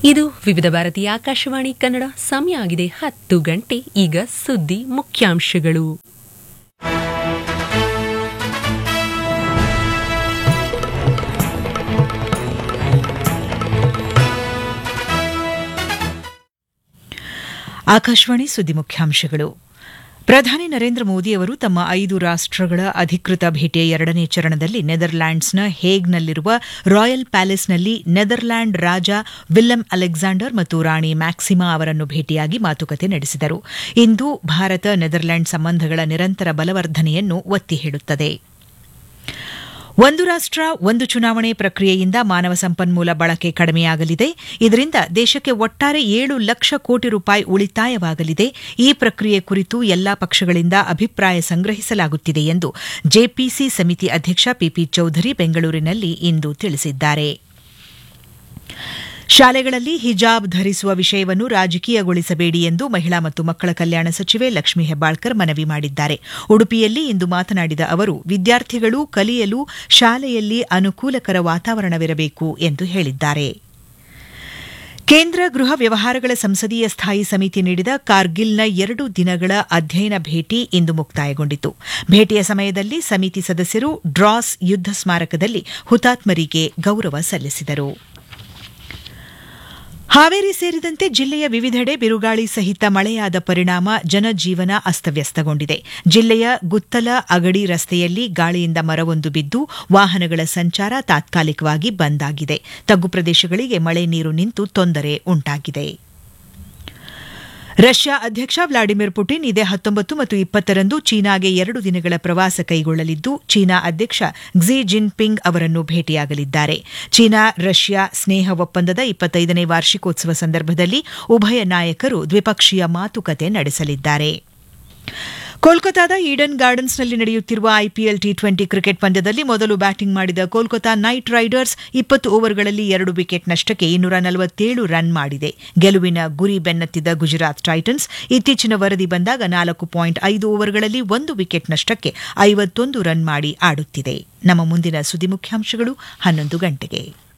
ಇದು ವಿವಿಧ ಭಾರತೀಯ ಆಕಾಶವಾಣಿ ಕನ್ನಡ ಸಮಯ ಆಗಿದೆ ಹತ್ತು ಗಂಟೆ ಈಗ ಸುದ್ದಿ ಮುಖ್ಯಾಂಶಗಳು ಆಕಾಶವಾಣಿ ಸುದ್ದಿ ಮುಖ್ಯಾಂಶಗಳು ಪ್ರಧಾನಿ ನರೇಂದ್ರ ಮೋದಿ ಅವರು ತಮ್ಮ ಐದು ರಾಷ್ಟಗಳ ಅಧಿಕೃತ ಭೇಟಿಯ ಎರಡನೇ ಚರಣದಲ್ಲಿ ನೆದರ್ಲ್ಯಾಂಡ್ಸ್ನ ಹೇಗ್ನಲ್ಲಿರುವ ರಾಯಲ್ ಪ್ಯಾಲೇಸ್ನಲ್ಲಿ ನೆದರ್ಲ್ಯಾಂಡ್ ರಾಜ ವಿಲ್ಲಂ ಅಲೆಕ್ಸಾಂಡರ್ ಮತ್ತು ರಾಣಿ ಮ್ಯಾಕ್ಸಿಮಾ ಅವರನ್ನು ಭೇಟಿಯಾಗಿ ಮಾತುಕತೆ ನಡೆಸಿದರು ಇಂದು ಭಾರತ ನೆದರ್ಲ್ಯಾಂಡ್ ಸಂಬಂಧಗಳ ನಿರಂತರ ಬಲವರ್ಧನೆಯನ್ನು ಒತ್ತಿ ಹೇಳುತ್ತದೆ ಒಂದು ರಾಷ್ಟ ಒಂದು ಚುನಾವಣೆ ಪ್ರಕ್ರಿಯೆಯಿಂದ ಮಾನವ ಸಂಪನ್ಮೂಲ ಬಳಕೆ ಕಡಿಮೆಯಾಗಲಿದೆ ಇದರಿಂದ ದೇಶಕ್ಕೆ ಒಟ್ಟಾರೆ ಏಳು ಲಕ್ಷ ಕೋಟಿ ರೂಪಾಯಿ ಉಳಿತಾಯವಾಗಲಿದೆ ಈ ಪ್ರಕ್ರಿಯೆ ಕುರಿತು ಎಲ್ಲಾ ಪಕ್ಷಗಳಿಂದ ಅಭಿಪ್ರಾಯ ಸಂಗ್ರಹಿಸಲಾಗುತ್ತಿದೆ ಎಂದು ಜೆಪಿಸಿ ಸಮಿತಿ ಅಧ್ಯಕ್ಷ ಪಿಪಿ ಚೌಧರಿ ಬೆಂಗಳೂರಿನಲ್ಲಿ ಇಂದು ತಿಳಿಸಿದ್ದಾರೆ ಶಾಲೆಗಳಲ್ಲಿ ಹಿಜಾಬ್ ಧರಿಸುವ ವಿಷಯವನ್ನು ರಾಜಕೀಯಗೊಳಿಸಬೇಡಿ ಎಂದು ಮಹಿಳಾ ಮತ್ತು ಮಕ್ಕಳ ಕಲ್ಯಾಣ ಸಚಿವೆ ಲಕ್ಷ್ಮೀ ಹೆಬ್ಬಾಳ್ಕರ್ ಮನವಿ ಮಾಡಿದ್ದಾರೆ ಉಡುಪಿಯಲ್ಲಿ ಇಂದು ಮಾತನಾಡಿದ ಅವರು ವಿದ್ಯಾರ್ಥಿಗಳು ಕಲಿಯಲು ಶಾಲೆಯಲ್ಲಿ ಅನುಕೂಲಕರ ವಾತಾವರಣವಿರಬೇಕು ಎಂದು ಹೇಳಿದ್ದಾರೆ ಕೇಂದ್ರ ಗೃಹ ವ್ಯವಹಾರಗಳ ಸಂಸದೀಯ ಸ್ಥಾಯಿ ಸಮಿತಿ ನೀಡಿದ ಕಾರ್ಗಿಲ್ನ ಎರಡು ದಿನಗಳ ಅಧ್ಯಯನ ಭೇಟಿ ಇಂದು ಮುಕ್ತಾಯಗೊಂಡಿತು ಭೇಟಿಯ ಸಮಯದಲ್ಲಿ ಸಮಿತಿ ಸದಸ್ಯರು ಡ್ರಾಸ್ ಯುದ್ದ ಸ್ಮಾರಕದಲ್ಲಿ ಹುತಾತ್ಮರಿಗೆ ಗೌರವ ಸಲ್ಲಿಸಿದರು ಹಾವೇರಿ ಸೇರಿದಂತೆ ಜಿಲ್ಲೆಯ ವಿವಿಧೆಡೆ ಬಿರುಗಾಳಿ ಸಹಿತ ಮಳೆಯಾದ ಪರಿಣಾಮ ಜನಜೀವನ ಅಸ್ತವ್ಯಸ್ತಗೊಂಡಿದೆ ಜಿಲ್ಲೆಯ ಗುತ್ತಲ ಅಗಡಿ ರಸ್ತೆಯಲ್ಲಿ ಗಾಳಿಯಿಂದ ಮರವೊಂದು ಬಿದ್ದು ವಾಹನಗಳ ಸಂಚಾರ ತಾತ್ಕಾಲಿಕವಾಗಿ ಬಂದ್ ಆಗಿದೆ ತಗ್ಗು ಪ್ರದೇಶಗಳಿಗೆ ಮಳೆ ನೀರು ನಿಂತು ತೊಂದರೆ ಉಂಟಾಗಿದೆ ರಷ್ಯಾ ಅಧ್ಯಕ್ಷ ವ್ಲಾಡಿಮಿರ್ ಪುಟಿನ್ ಇದೇ ಹತ್ತೊಂಬತ್ತು ಮತ್ತು ಇಪ್ಪತ್ತರಂದು ಚೀನಾಗೆ ಎರಡು ದಿನಗಳ ಪ್ರವಾಸ ಕೈಗೊಳ್ಳಲಿದ್ದು ಚೀನಾ ಅಧ್ಯಕ್ಷ ಕ್ಸಿ ಜಿನ್ಪಿಂಗ್ ಅವರನ್ನು ಭೇಟಿಯಾಗಲಿದ್ದಾರೆ ಚೀನಾ ರಷ್ಯಾ ಸ್ನೇಹ ಒಪ್ಪಂದದ ಇಪ್ಪತ್ತೈದನೇ ವಾರ್ಷಿಕೋತ್ಸವ ಸಂದರ್ಭದಲ್ಲಿ ಉಭಯ ನಾಯಕರು ದ್ವಿಪಕ್ಷೀಯ ಮಾತುಕತೆ ನಡೆಸಲಿದ್ದಾರೆ ಕೋಲ್ಕತಾದ ಈಡನ್ ಗಾರ್ಡನ್ಸ್ನಲ್ಲಿ ನಡೆಯುತ್ತಿರುವ ಐಪಿಎಲ್ ಟಿ ಟ್ವೆಂಟಿ ಕ್ರಿಕೆಟ್ ಪಂದ್ಯದಲ್ಲಿ ಮೊದಲು ಬ್ಯಾಟಿಂಗ್ ಮಾಡಿದ ಕೋಲ್ಕತಾ ನೈಟ್ ರೈಡರ್ಸ್ ಇಪ್ಪತ್ತು ಓವರ್ಗಳಲ್ಲಿ ಎರಡು ವಿಕೆಟ್ ನಷ್ಟಕ್ಕೆ ಇನ್ನೂರ ನಲವತ್ತೇಳು ರನ್ ಮಾಡಿದೆ ಗೆಲುವಿನ ಗುರಿ ಬೆನ್ನತ್ತಿದ್ದ ಗುಜರಾತ್ ಟೈಟನ್ಸ್ ಇತ್ತೀಚಿನ ವರದಿ ಬಂದಾಗ ನಾಲ್ಕು ಪಾಯಿಂಟ್ ಐದು ಓವರ್ಗಳಲ್ಲಿ ಒಂದು ವಿಕೆಟ್ ನಷ್ಟಕ್ಕೆ ಐವತ್ತೊಂದು ರನ್ ಮಾಡಿ ಆಡುತ್ತಿದೆ ನಮ್ಮ ಮುಂದಿನ ಸುದ್ದಿ ಮುಖ್ಯಾಂಶಗಳು ಹನ್ನೊಂದು ಗಂಟೆಗೆ